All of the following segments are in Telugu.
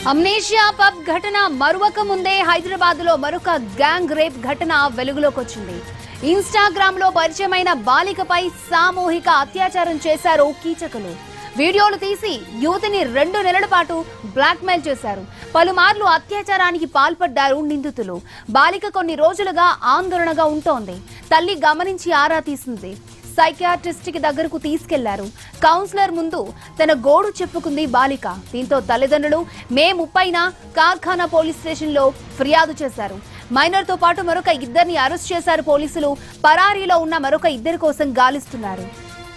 అమ్నేషియా పబ్ ఘటన మరువక ముందే హైదరాబాద్ లో మరొక గ్యాంగ్ రేప్ ఘటన వెలుగులోకి వచ్చింది ఇన్స్టాగ్రామ్ లో పరిచయమైన బాలికపై సామూహిక అత్యాచారం చేశారు కీచకులు వీడియోలు తీసి యువతిని రెండు నెలల పాటు బ్లాక్మెయిల్ చేశారు పలుమార్లు అత్యాచారానికి పాల్పడ్డారు నిందితులు బాలిక కొన్ని రోజులుగా ఆందోళనగా ఉంటోంది తల్లి గమనించి ఆరా తీసింది సైకియాట్రిస్ట్ కి దగ్గరకు తీసుకెళ్లారు కౌన్సిలర్ ముందు తన గోడు చెప్పుకుంది బాలిక దీంతో తల్లిదండ్రులు మే ముప్పైన కార్ఖానా పోలీస్ స్టేషన్ లో ఫిర్యాదు చేశారు మైనర్ తో పాటు మరొక ఇద్దరిని అరెస్ట్ చేశారు పోలీసులు పరారీలో ఉన్న మరొక ఇద్దరి కోసం గాలిస్తున్నారు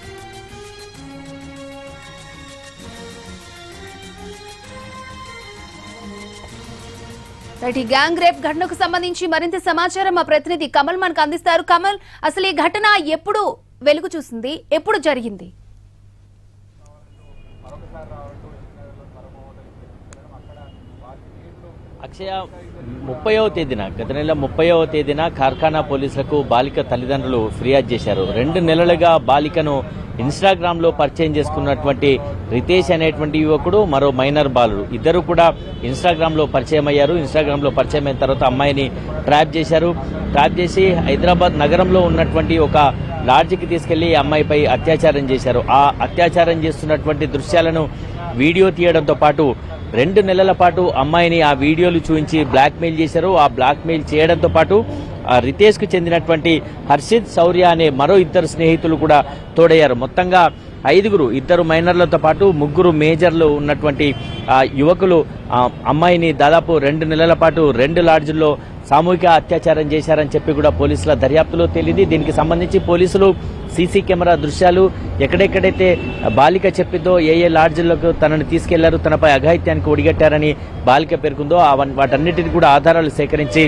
రైట్ ఈ గ్యాంగ్ రేప్ ఘటనకు సంబంధించి మరింత సమాచారం మా ప్రతినిధి కమల్ మనకు అందిస్తారు కమల్ అసలు ఈ ఘటన ఎప్పుడు వెలుగు చూసింది ఎప్పుడు జరిగింది అక్షయ ముప్పైవ తేదీన గత నెల ముప్పైవ తేదీన కార్ఖానా పోలీసులకు బాలిక తల్లిదండ్రులు ఫిర్యాదు చేశారు రెండు నెలలుగా బాలికను ఇన్స్టాగ్రామ్ లో పరిచయం చేసుకున్నటువంటి రితేష్ అనేటువంటి యువకుడు మరో మైనర్ బాలుడు ఇద్దరు కూడా ఇన్స్టాగ్రామ్ లో పరిచయం అయ్యారు ఇన్స్టాగ్రామ్ లో పరిచయం అయిన తర్వాత అమ్మాయిని ట్రాప్ చేశారు ట్రాప్ చేసి హైదరాబాద్ నగరంలో ఉన్నటువంటి ఒక లాడ్జికి తీసుకెళ్లి అమ్మాయిపై అత్యాచారం చేశారు ఆ అత్యాచారం చేస్తున్నటువంటి దృశ్యాలను వీడియో తీయడంతో పాటు రెండు నెలల పాటు అమ్మాయిని ఆ వీడియోలు చూపించి బ్లాక్మెయిల్ చేశారు ఆ బ్లాక్మెయిల్ చేయడంతో పాటు ఆ రితేష్ కు చెందినటువంటి హర్షిత్ శౌర్య అనే మరో ఇద్దరు స్నేహితులు కూడా తోడయ్యారు మొత్తంగా ఐదుగురు ఇద్దరు మైనర్లతో పాటు ముగ్గురు మేజర్లు ఉన్నటువంటి ఆ యువకులు ఆ అమ్మాయిని దాదాపు రెండు నెలల పాటు రెండు లాడ్జుల్లో సామూహిక అత్యాచారం చేశారని చెప్పి కూడా పోలీసుల దర్యాప్తులో తేలింది దీనికి సంబంధించి పోలీసులు సీసీ కెమెరా దృశ్యాలు ఎక్కడెక్కడైతే బాలిక చెప్పిందో ఏ ఏ లాడ్జీలకు తనను తీసుకెళ్లారు తనపై అఘాయిత్యానికి ఒడిగట్టారని బాలిక పేర్కొందో అవన్- వాటన్నిటిని కూడా ఆధారాలు సేకరించి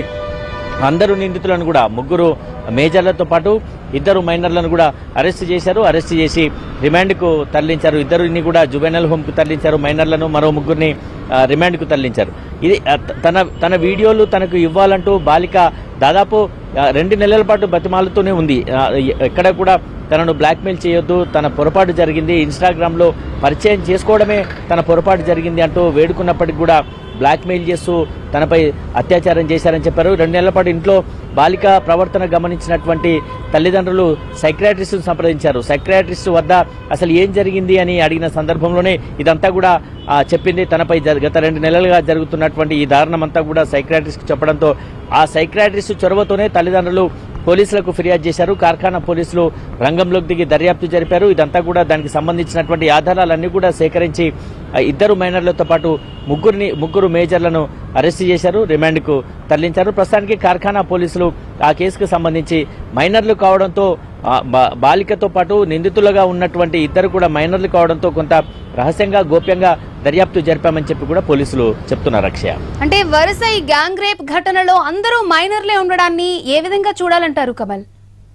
అందరూ నిందితులను కూడా ముగ్గురు మేజర్లతో పాటు ఇద్దరు మైనర్లను కూడా అరెస్ట్ చేశారు అరెస్ట్ చేసి రిమాండ్కు తరలించారు ఇద్దరిని కూడా జువెనల్ హోమ్కు తరలించారు మైనర్లను మరో ముగ్గురిని ఆ, రిమాండ్కు తరలించారు ఇది ఆ, త- తన తన వీడియోలు తనకు ఇవ్వాలంటూ బాలిక దాదాపు ఆ, రెండు నెలల పాటు బతిమాలుతూనే ఉంది ఆ, ఎ- ఎక్కడ కూడా తనను బ్లాక్మెయిల్ చేయొద్దు తన పొరపాటు జరిగింది ఇన్స్టాగ్రామ్ లో పరిచయం చేసుకోవడమే తన పొరపాటు జరిగింది అంటూ వేడుకున్నప్పటికీ కూడా బ్లాక్మెయిల్ చేస్తూ తనపై అత్యాచారం చేశారని చెప్పారు రెండు నెలల పాటు ఇంట్లో బాలిక ప్రవర్తన గమనించినటువంటి తల్లిదండ్రులు సైక్రాట్రిస్ట్ సంప్రదించారు సైక్రాట్రిస్ట్ వద్ద అసలు ఏం జరిగింది అని అడిగిన సందర్భంలోనే ఇదంతా కూడా ఆ, చెప్పింది తనపై జర- గత రెండు నెలలుగా జరుగుతున్నటువంటి ఈ దారుణం అంతా కూడా సైక్రాట్రిస్ట్ చెప్పడంతో ఆ సైక్రాట్రిస్ట్ చొరవతోనే తల్లిదండ్రులు పోలీసులకు ఫిర్యాదు చేశారు కార్ఖానా పోలీసులు రంగంలోకి దిగి దర్యాప్తు జరిపారు ఇదంతా కూడా దానికి సంబంధించినటువంటి ఆధారాలన్నీ కూడా సేకరించి ఆ, ఇద్దరు మైనర్లతో పాటు ముగ్గురిని ముగ్గురు మేజర్లను అరెస్ట్ చేశారు రిమాండ్కు తరలించారు ప్రస్తుతానికి కార్ఖానా పోలీసులు ఆ కేసుకు సంబంధించి మైనర్లు కావడంతో ఆ, బా- బాలికతో పాటు నిందితులుగా ఉన్నటువంటి ఇద్దరు కూడా మైనర్లు కావడంతో కొంత రహస్యంగా గోప్యంగా దర్యాప్తు జరిపామని చెప్పి కూడా పోలీసులు చెప్తున్నారు అక్షయ అంటే వరుస ఈ గ్యాంగ్ రేప్ ఘటనలో అందరూ మైనర్లే ఉండడాన్ని ఏ విధంగా చూడాలంటారు కమల్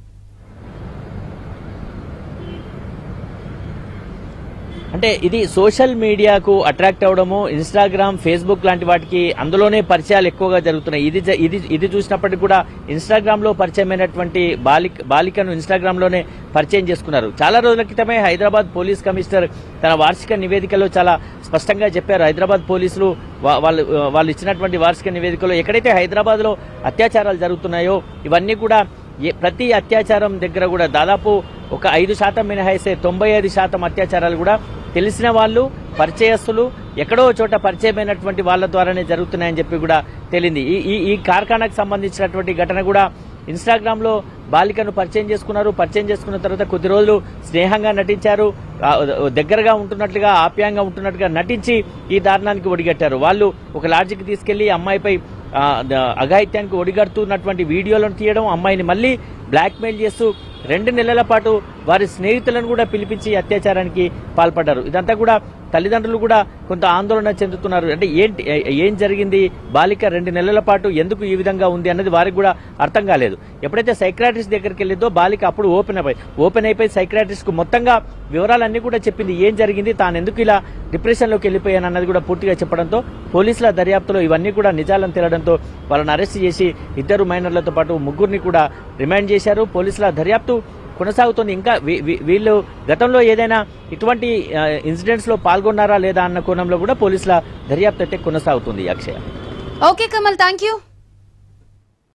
అంటే ఇది సోషల్ మీడియాకు అట్రాక్ట్ అవడము ఇన్స్టాగ్రామ్ ఫేస్బుక్ లాంటి వాటికి అందులోనే పరిచయాలు ఎక్కువగా జరుగుతున్నాయి ఇది జ- ఇది ఇది చూసినప్పటికీ కూడా ఇన్స్టాగ్రామ్ లో పరిచయమైనటువంటి బాలిక బాలికను ఇన్స్టాగ్రామ్ లోనే పరిచయం చేసుకున్నారు చాలా రోజుల క్రితమే హైదరాబాద్ పోలీస్ కమిషనర్ తన వార్షిక నివేదికలో చాలా స్పష్టంగా చెప్పారు హైదరాబాద్ పోలీసులు వా- వాళ్ళు వాళ్ళు ఇచ్చినటువంటి వార్షిక నివేదికలో ఎక్కడైతే హైదరాబాద్ లో అత్యాచారాలు జరుగుతున్నాయో ఇవన్నీ కూడా ఏ- ప్రతి అత్యాచారం దగ్గర కూడా దాదాపు ఒక ఐదు శాతం మినహాయిస్తే తొంభై ఐదు శాతం అత్యాచారాలు కూడా తెలిసిన వాళ్ళు పరిచయస్తులు ఎక్కడో చోట పరిచయమైనటువంటి వాళ్ళ ద్వారానే జరుగుతున్నాయని చెప్పి కూడా తేలింది ఈ ఈ ఈ కార్ఖానాకు సంబంధించినటువంటి ఘటన కూడా ఇన్స్టాగ్రామ్ లో బాలికను పరిచయం చేసుకున్నారు పరిచయం చేసుకున్న తర్వాత కొద్ది రోజులు స్నేహంగా నటించారు ఆ, దగ్గరగా ఉంటున్నట్లుగా ఆప్యాయంగా ఉంటున్నట్టుగా నటించి ఈ దారుణానికి ఒడిగట్టారు వాళ్ళు ఒక లాడ్జికి తీసుకెళ్లి అమ్మాయిపై ఆ, ద- అఘాయిత్యానికి ఒడిగడుతున్నటువంటి వీడియోలను తీయడం అమ్మాయిని మళ్ళీ బ్లాక్మెయిల్ చేస్తూ రెండు నెలల పాటు వారి స్నేహితులను కూడా పిలిపించి అత్యాచారానికి పాల్పడ్డారు ఇదంతా కూడా తల్లిదండ్రులు కూడా కొంత ఆందోళన చెందుతున్నారు అంటే ఏంటి ఏ- ఏం జరిగింది బాలిక రెండు నెలల పాటు ఎందుకు ఈ విధంగా ఉంది అన్నది వారికి కూడా అర్థం కాలేదు ఎప్పుడైతే సైక్రాటిస్ట్ దగ్గరికి వెళ్ళిందో బాలిక అప్పుడు ఓపెన్ అయిపోయి ఓపెన్ అయిపోయి సైక్రాటిస్ట్ కు మొత్తంగా వివరాలన్నీ కూడా చెప్పింది ఏం జరిగింది తాను ఎందుకు ఇలా డిప్రెషన్ లోకి వెళ్ళిపోయాను అన్నది కూడా పూర్తిగా చెప్పడంతో పోలీసుల దర్యాప్తులో ఇవన్నీ కూడా నిజాలను తేలడంతో వాళ్ళని అరెస్ట్ చేసి ఇద్దరు మైనర్లతో పాటు ముగ్గురిని కూడా రిమాండ్ చేశారు పోలీసుల దర్యాప్తు కొనసాగుతుంది ఇంకా వీ- వీ- వీళ్ళు గతంలో ఏదైనా ఇటువంటి ఇన్సిడెంట్స్ లో పాల్గొన్నారా లేదా అన్న కోణంలో కూడా పోలీసుల దర్యాప్తు అయితే కొనసాగుతుంది Akshaya okay Kamal thank you